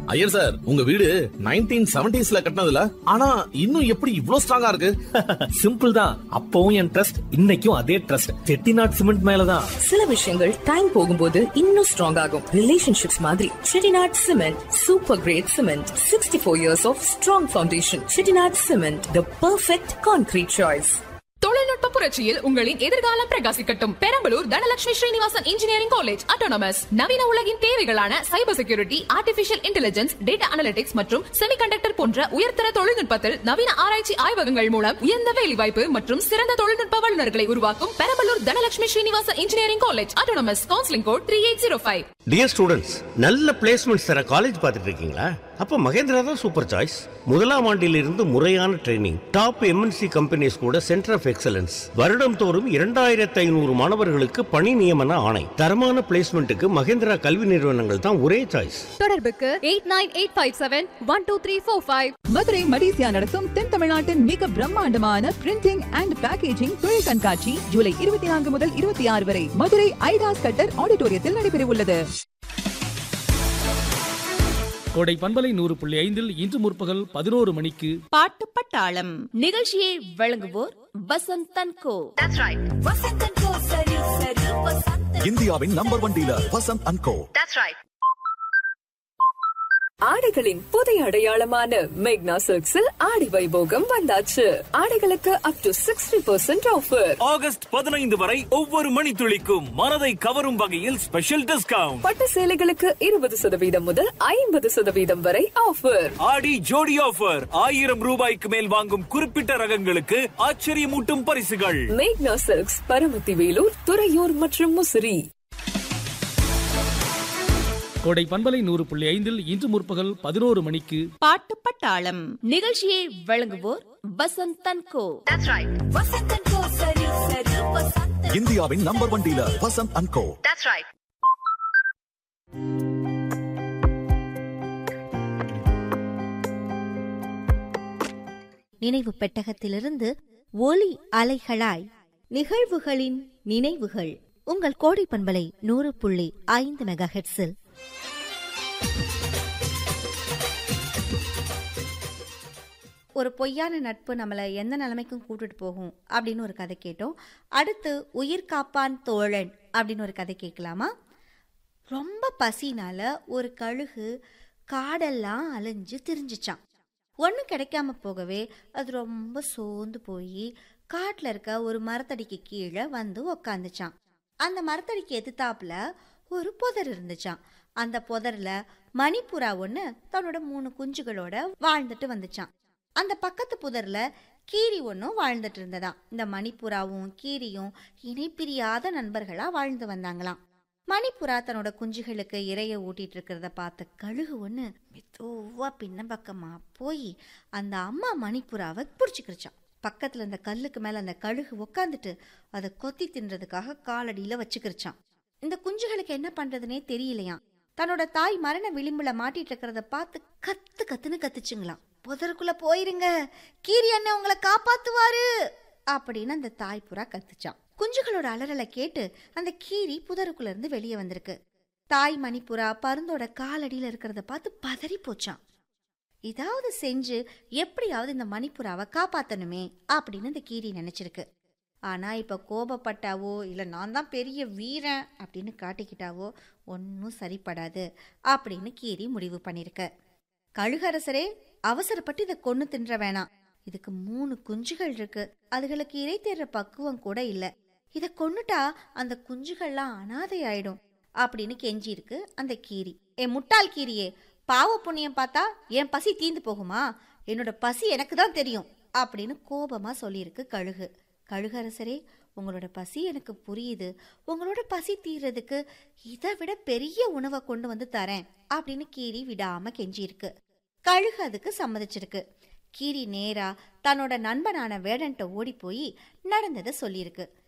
Iyer sir உங்க வீடு nineteen செவன்டிஸ்ல கட்டினதுல ஆனா இன்னும் எப்படி இவ்ளோ ஸ்ட்ராங்கா இருக்கு சிம்பிள் தான் அப்பவும் என் ட்ரஸ்ட் இன்னைக்கும் அதே ட்ரஸ்ட் செட்டிநாட் சிமெண்ட் மேலதான் சில விஷயங்கள் டைம் போகும்போது இன்னும் ஸ்ட்ராங் ஆகும் ரிலேஷன்ஷிப்ஸ் மாதிரி Chettinad cement super grade cement sixty four years of strong foundation Chettinad cement the perfect concrete choice தொழில்நுட்ப புரட்சியில் உங்களின் எதிர்காலம் பிரகாசிக்கட்டும் Perambalur Dhanalakshmi Srinivasan engineering college autonomous நவீன உலகின் தேவைகளான cyber security artificial intelligence data analytics மற்றும் செமிகண்டக்டர் போன்ற உயர்தர தொழில்நுட்பத்தில் நவீன ஆராய்ச்சி ஆய்வகங்கள் மூலம் உயர்ந்த வேலைவாய்ப்பு மற்றும் சிறந்த தொழில்நுட்ப வல்லுநர்களை உருவாக்கும் Perambalur Dhanalakshmi Srinivasan engineering college autonomous counselling code three eight zero five dear students நல்ல பிளேஸ்மெண்ட்ஸ் தர காலேஜ் பார்த்துட்டு இருக்கீங்களா அப்போ மகேந்திரா தான் சூப்பர் சாய்ஸ் முதலாம் ஆண்டிலிருந்து முறையான ட்ரைனிங் டாப் எம்என்சி கம்பெனிஸ் கூட சென்டர் ஆஃப் எக்ஸலன்ஸ் வருடம் தோறும் இரண்டாயிரத்து ஐநூறு மாணவர்களுக்கு பணி நியமன ஆணை தரமான பிளேஸ்மெண்ட்டுக்கு மகேந்திரா கல்வி நிறுவனங்கள் தான் ஒரே சாய்ஸ் தொடர்புக்கு eight nine eight five seven one two three four five Madurai Madissia நடத்தும் தென் தமிழ்நாட்டின் மிக பிரம்மாண்டமான பிரிண்டிங் அண்ட் பேக்கேஜிங் தொழில் கண்காட்சி ஜூலை இருபத்தி நான்கு முதல் இருபத்தி ஆறு வரை மதுரை ஐடாஸ் கட்டர் ஆடிட்டோரியத்தில் நடைபெறவுள்ளது கோடை பண்பலை நூறு புள்ளி ஐந்தில் இன்று முற்பகல் பதினோரு மணிக்கு பாட்டு பட்டாளம் நிகழ்ச்சியை வழங்குவோர் வசந்த் தன்கோ இந்தியாவின் number one dealer Vasanth and co ஆடைகளின் புதிய அடையாளமான மேக்னா சில்க்ஸில் ஆடி வைபோகம் வந்தாச்சு ஆடைகளுக்கு up to sixty percent offer August பதினைந்து வரை ஒவ்வொரு மணித்துளிக்கும் மனதை கவரும் வகையில் ஸ்பெஷல் டிஸ்கவுண்ட் பட்டு சேலைகளுக்கு இருபது சதவீதம் முதல் ஐம்பது சதவீதம் வரை ஆஃபர் ஆடி ஜோடி ஆஃபர் ஆயிரம் ரூபாய்க்கு மேல் வாங்கும் குறிப்பிட்ட ரகங்களுக்கு ஆச்சரியமூட்டும் பரிசுகள் மேக்னா சில்க்ஸ் பரமத்தி வேலூர் துறையூர் மற்றும் முசிறி கோடை பண்பலை நூறு புள்ளி ஐந்தில் இன்று முற்பகல் பதினோரு மணிக்கு பாட்டு பட்டாளம் நிகழ்ச்சியை வழங்குவோர் வசந்த் தன்கோ இந்தியாவின் number one dealer Vasanth and co நினைவு பெட்டகத்திலிருந்து ஒலி அலைகளாய் நிகழ்வுகளின் நினைவுகள் உங்கள் கோடை பண்பலை நூறு புள்ளி ஐந்து மெகா ஹெட்ஸில் ஒரு பொய்யான நட்பு நம்மளை எந்த நிலைமைக்கும் கூட்டிட்டு போகும் அப்படின்னு ஒரு கதை கேட்டோம் அடுத்து உயிர் காப்பான் தோழன் அப்படின்னு ஒரு கதை கேட்கலாமா ரொம்ப பசினால ஒரு கழுகு காடெல்லாம் அலைஞ்சு திரிஞ்சிச்சான் ஒன்றும் கிடைக்காம போகவே அது ரொம்ப சோர்ந்து போய் காட்டில் இருக்க ஒரு மரத்தடிக்கு கீழே வந்து உக்காந்துச்சான் அந்த மரத்தடிக்கு எதிர்த்தாப்புல ஒரு புதர் இருந்துச்சான் அந்த புதர்ல மணிப்புறா ஒன்று தன்னோட மூணு குஞ்சுகளோட வாழ்ந்துட்டு வந்துச்சான் அந்த பக்கத்து புதர்ல கீரி ஒன்றும் வாழ்ந்துட்டு இருந்ததாம் இந்த மணிப்புறாவும் கீரியும் இணைப்பிரியாத நண்பர்களா வாழ்ந்து வந்தாங்களாம் மணிப்புறா தன்னோட குஞ்சுகளுக்கு இறைய ஊட்டிட்டு இருக்கிறத பார்த்த கழுகு ஒன்று மெதுவா பின்ன பக்கமா போய் அந்த அம்மா மணிப்புறாவை பிடிச்சிக்கிருச்சான் பக்கத்துல இந்த கல்லுக்கு மேல அந்த கழுகு உக்காந்துட்டு அதை கொத்தி தின்றதுக்காக காலடியில வச்சுக்கிருச்சான் இந்த குஞ்சுகளுக்கு என்ன பண்றதுனே தெரியலையாம் தன்னோட தாய் மரண விளிம்புல மாட்டிட்டு இருக்கிறத பார்த்து கத்து கத்துன்னு கத்துச்சுங்களாம் புதருக்குள்ள போயிருங்க கீரி அண்ணன் உங்களை காப்பாத்துவாரு அப்படின்னு அந்த தாய் புறா கத்துச்சான் குஞ்சுகளோட அலறலை கேட்டு அந்த கீரி புதருக்குள்ள இருந்து வெளியே வந்திருக்கு தாய் மணிப்புறா பருந்தோட காலடியில இருக்கிறத பார்த்து பதறி போச்சான் ஏதாவது செஞ்சு எப்படியாவது இந்த மணிப்புறாவை காப்பாத்தணுமே அப்படின்னு இந்த கீரி நினைச்சிருக்கு ஆனா இப்ப கோபப்பட்டாவோ இல்ல நான் தான் பெரிய வீரன் அப்படின்னு காட்டிக்கிட்டாவோ ஒன்றும் சரிப்படாது அப்படின்னு கீரி முடிவு பண்ணிருக்க கழுகரசரே அவசரப்பட்டு இதை கொன்னு தின்ற வேணாம் இதுக்கு மூணு குஞ்சுகள் இருக்கு அதுகளுக்கு இறை தேடுற பக்குவம் கூட இல்ல இத கொன்னுட்டா அந்த குஞ்சுகள்லாம் அனாதை ஆயிடும் அப்படின்னு கெஞ்சி இருக்கு அந்த கீரி ஏ முட்டாள் கீரியே பாவ புண்ணியம் பார்த்தா என் பசி தீந்து போகுமா என்னோட பசி எனக்கு தான் தெரியும் அப்படின்னு கோபமா சொல்லியிருக்கு கழுகு கழுகரசரே உங்களோட பசி எனக்கு புரியுது உங்களோட பசி தீர்றதுக்கு இதை விட பெரிய உணவை கொண்டு வந்து தரேன் அப்படின்னு கீரி விடாம கெஞ்சிருக்கு கழுகு அதுக்கு சம்மதிச்சிருக்கு கீரி நேரா தன்னோட நண்பனான வேடன்ட்ட ஓடி போய் நடந்ததை சொல்லியிருக்கு